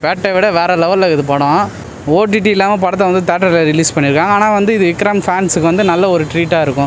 பேட்டை விட வேறு லெவலில் இது படம் ஓடிடி இல்லாமல் படத்தை வந்து தேட்டரில் ரிலீஸ் பண்ணியிருக்காங்க ஆனால் வந்து இது விக்ரம் ஃபேன்ஸுக்கு வந்து நல்ல ஒரு ட்ரீட்டாக இருக்கும்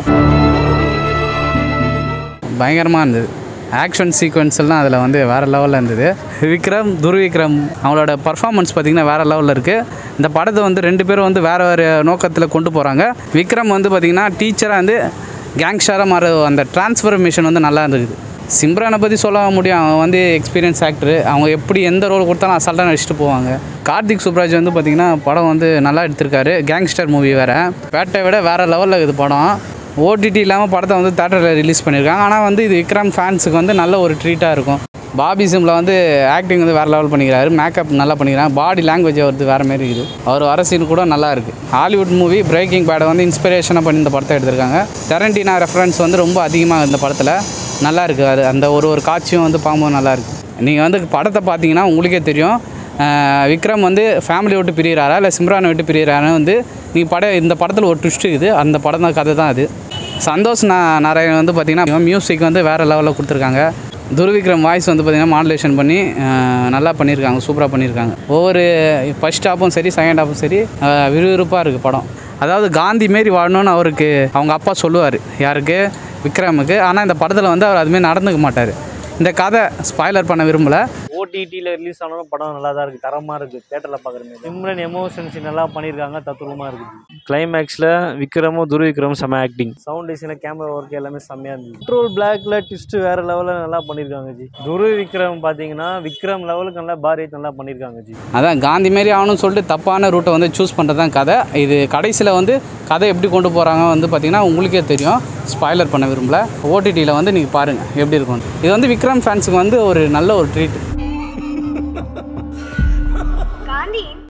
பயங்கரமாக இருந்தது ஆக்ஷன் சீக்வன்ஸ் எல்லாம் அதில் வந்து வேறு லெவலில் இருந்தது விக்ரம் துர்விக்ரம் அவங்களோட பர்ஃபார்மன்ஸ் பார்த்திங்கன்னா வேறு லெவலில் இருக்குது இந்த படத்தை வந்து ரெண்டு பேரும் வந்து வேறு வேறு நோக்கத்தில் கொண்டு போகிறாங்க விக்ரம் வந்து பார்த்திங்கன்னா டீச்சராக வந்து கேங்ஸ்டராக மாற அந்த டிரான்ஸ்ஃபர்மேஷன் வந்து நல்லா இருந்தது சிம்ரனை பற்றி சொல்ல முடியும் அவன் வந்து எக்ஸ்பீரியன்ஸ் ஆக்டர் அவங்க எப்படி எந்த ரோல் கொடுத்தாலும் அசால்ட்டாக நடிச்சிட்டு போவாங்க கார்த்திக் சுப்ராஜ் வந்து பார்த்திங்கன்னா படம் வந்து நல்லா எடுத்திருக்காரு கேங்ஸ்டர் மூவி வேறு பேட்டை விட வேறு லெவலில் இது படம் ஓடிடி இல்லாமல் படத்தை வந்து தேட்டரில் ரிலீஸ் பண்ணியிருக்காங்க ஆனால் வந்து இது விக்ரம் ஃபேன்ஸுக்கு வந்து நல்ல ஒரு ட்ரீட்டாக இருக்கும் பாபி சிம்ல வந்து ஆக்டிங் வந்து வேறு லெவல் பண்ணிக்கிறாரு மேக்கப் நல்லா பண்ணிக்கிறாங்க பாடி லாங்குவேஜ் வருது வேறு மாதிரி இருக்குது அவர் வர சீன் கூட நல்லா இருக்குது ஹாலிவுட் மூவி பிரேக்கிங் பேடை வந்து இன்ஸ்பிரேஷனாக பண்ணி இந்த படத்தை எடுத்திருக்காங்க டெரண்டினா ரெஃபரன்ஸ் வந்து ரொம்ப அதிகமாக இந்த படத்தில் நல்லா இருக்குது அது அந்த ஒரு ஒரு காட்சியும் வந்து பார்க்கும்போது நல்லா இருக்குது நீங்கள் வந்து படத்தை பார்த்தீங்கன்னா உங்களுக்கே தெரியும் அஹ் விக்ரம் வந்து ஃபேமிலி விட்டு பிரியறாரா இல்லை சிம்ரானை விட்டு பிரியறான்னு வந்து நீ பட இந்த படத்தில் ஒரு ட்விஸ்ட் இருக்குது அந்த படம் தான் கதை தான் அது சந்தோஷ் நா நாராயணன் வந்து பார்த்திங்கன்னா மியூசிக் வந்து வேறு லெவலில் கொடுத்துருக்காங்க துர்விக்ரம் வாய்ஸ் வந்து பார்த்திங்கன்னா மாடுலேஷன் பண்ணி அஹ், நல்லா பண்ணியிருக்காங்க சூப்பராக பண்ணியிருக்காங்க ஒவ்வொரு ஃபஸ்ட் ஹாப்பும் சரி செகண்ட் ஹாப்பும் சரி அஹ், விறுவிறுப்பாக இருக்குது படம் அதாவது காந்தி மாரி வாழணும்னு அவருக்கு அவங்க அப்பா சொல்லுவார் யாருக்கு விக்ரமுக்கு ஆனால் இந்த படத்தில் வந்து அவர் அதுமாரி நடந்துக்க மாட்டார் இந்த கதை ஸ்பாய்லர் பண்ண விரும்பலை ஓடிடியில் ரிலீஸ் ஆனாலும் படம் நல்லா தான் இருக்குது தரமாக இருக்குது தேட்டரில் பார்க்குற மாதிரி சிம்ரன் எமோஷன்ஸ் நல்லா பண்ணியிருக்காங்க தத்துரூபமாக இருக்குது கிளைமேக்ஸில் விக்ரமும் துர்விக்ரம் செம்ம ஆக்டிங் சவுண்ட் டிசைனில் கேமரா ஒர்க் எல்லாமே செம்மையாக இருந்துச்சு பெட்ரோல் பிளாக்ல ட்விஸ்ட்டு வேறு லெவலில் நல்லா பண்ணியிருக்காங்க ஜி துரு விக்ரம் பார்த்தீங்கன்னா விக்ரம் லெவலுக்கு நல்லா பாரத் நல்லா பண்ணியிருக்காங்க ஜி அதான் காந்தி மாரி ஆகணும்னு சொல்லிட்டு தப்பான ரூட்டை வந்து சூஸ் பண்ணுறது தான் கதை இது கடைசியில் வந்து கதை எப்படி கொண்டு போகிறாங்க வந்து பார்த்திங்கன்னா உங்களுக்கே தெரியும் ஸ்பாய்லர் பண்ண விரும்பல ஓடிடியில் வந்து நீங்கள் பாருங்கள் எப்படி இருக்கும் இது வந்து விக்ரம் ஃபேன்ஸுக்கு வந்து ஒரு நல்ல ஒரு ட்ரீட்